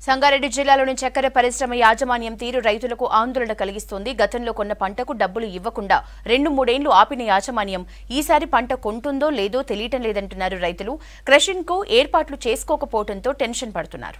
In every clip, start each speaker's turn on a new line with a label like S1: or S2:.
S1: సంగారెడ్డి జిల్లాలోని చక్కెర పరిశ్రమ యాజమాన్యం తీరు రైతులకు ఆందోళన కలిగిస్తోంది గతంలో కొన్న పంటకు డబ్బులు ఇవ్వకుండా రెండు మూడేళ్లు ఆపిన యాజమాన్యం ఈసారి పంట కొంటుందో లేదో తెలియటం లేదంటున్నారు రైతులు క్రషింగ్ కు ఏర్పాట్లు చేసుకోకపోవడంతో టెన్షన్ పడుతున్నారు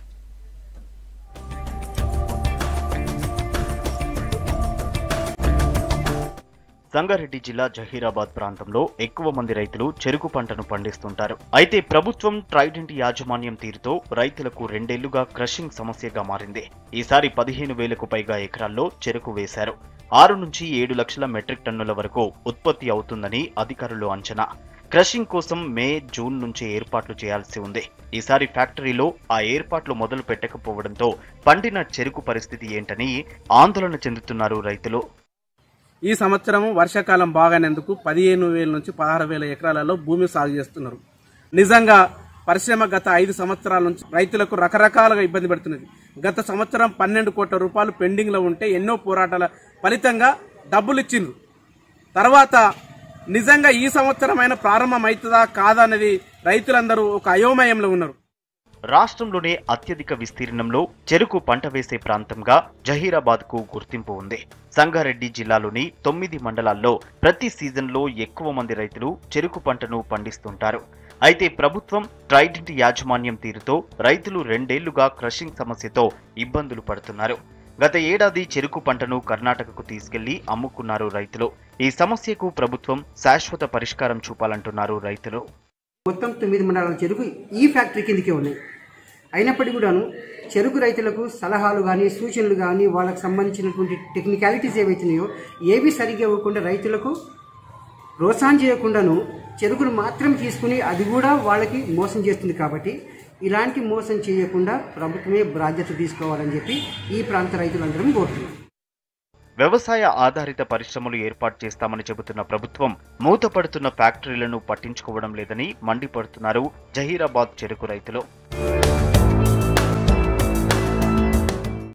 S2: సంగారెడ్డి జిల్లా జహీరాబాద్ ప్రాంతంలో ఎక్కువ మంది రైతులు చెరుకు పంటను పండిస్తుంటారు అయితే ప్రభుత్వం ట్రైడెంట్ యాజమాన్యం తీరుతో రైతులకు రెండేళ్లుగా క్రషింగ్ సమస్యగా మారింది ఈసారి పదిహేను వేలకు పైగా ఎకరాల్లో చెరుకు వేశారు ఆరు నుంచి ఏడు లక్షల మెట్రిక్ టన్నుల వరకు ఉత్పత్తి అవుతుందని అధికారులు అంచనా క్రషింగ్ కోసం మే జూన్ నుంచి ఏర్పాట్లు చేయాల్సి ఉంది ఈసారి ఫ్యాక్టరీలో ఆ ఏర్పాట్లు మొదలు పెట్టకపోవడంతో పండిన చెరుకు పరిస్థితి ఏంటని ఆందోళన చెందుతున్నారు రైతులు
S3: ఈ సంవత్సరం వర్షాకాలం బాగానేందుకు పదిహేను వేల నుంచి పదహారు వేల ఎకరాలలో భూమి సాగు చేస్తున్నారు నిజంగా పరిశ్రమ గత ఐదు సంవత్సరాల నుంచి రైతులకు రకరకాలుగా ఇబ్బంది పెడుతున్నది గత సంవత్సరం పన్నెండు కోట్ల రూపాయలు పెండింగ్లో ఉంటే ఎన్నో పోరాటాల ఫలితంగా డబ్బులు ఇచ్చిండ్రు తర్వాత నిజంగా ఈ సంవత్సరం అయినా ప్రారంభం అవుతుందా కాదా అనేది రైతులందరూ ఒక అయోమయంలో ఉన్నారు
S2: రాష్ట్రంలోనే అత్యధిక విస్తీర్ణంలో చెరుకు పంట వేసే ప్రాంతంగా జహీరాబాద్ కు గుర్తింపు ఉంది సంగారెడ్డి జిల్లాలోని తొమ్మిది మండలాల్లో ప్రతి సీజన్లో ఎక్కువ మంది రైతులు చెరుకు పంటను పండిస్తుంటారు అయితే ప్రభుత్వం ట్రైడెంట్ యాజమాన్యం తీరుతో రైతులు రెండేళ్లుగా క్రషింగ్ సమస్యతో ఇబ్బందులు పడుతున్నారు గత ఏడాది చెరుకు పంటను కర్ణాటకకు తీసుకెళ్లి అమ్ముకున్నారు రైతులు ఈ సమస్యకు ప్రభుత్వం శాశ్వత పరిష్కారం చూపాలంటున్నారు రైతులు
S4: మొత్తం తొమ్మిది మండలాల చెరుకు ఈ ఫ్యాక్టరీ కిందకే ఉన్నాయి అయినప్పటికీ కూడాను చెరుకు రైతులకు సలహాలు కానీ సూచనలు కానీ వాళ్ళకి సంబంధించినటువంటి టెక్నికాలిటీస్ ఏవైతున్నాయో ఏవి సరిగ్గా ఇవ్వకుండా రైతులకు ప్రోత్సాహం చేయకుండాను చెరుకును మాత్రం తీసుకుని అది కూడా వాళ్ళకి మోసం చేస్తుంది కాబట్టి ఇలాంటి మోసం చేయకుండా ప్రభుత్వమే బాధ్యత తీసుకోవాలని చెప్పి ఈ ప్రాంత రైతులందరం కోరుతున్నాం
S2: వ్యవసాయ ఆధారిత పరిశ్రమలు ఏర్పాటు చేస్తామని చెబుతున్న ప్రభుత్వం మూతపడుతున్న ఫ్యాక్టరీలను పట్టించుకోవడం లేదని మండిపడుతున్నారు జహీరాబాద్ చెరుకు రైతులు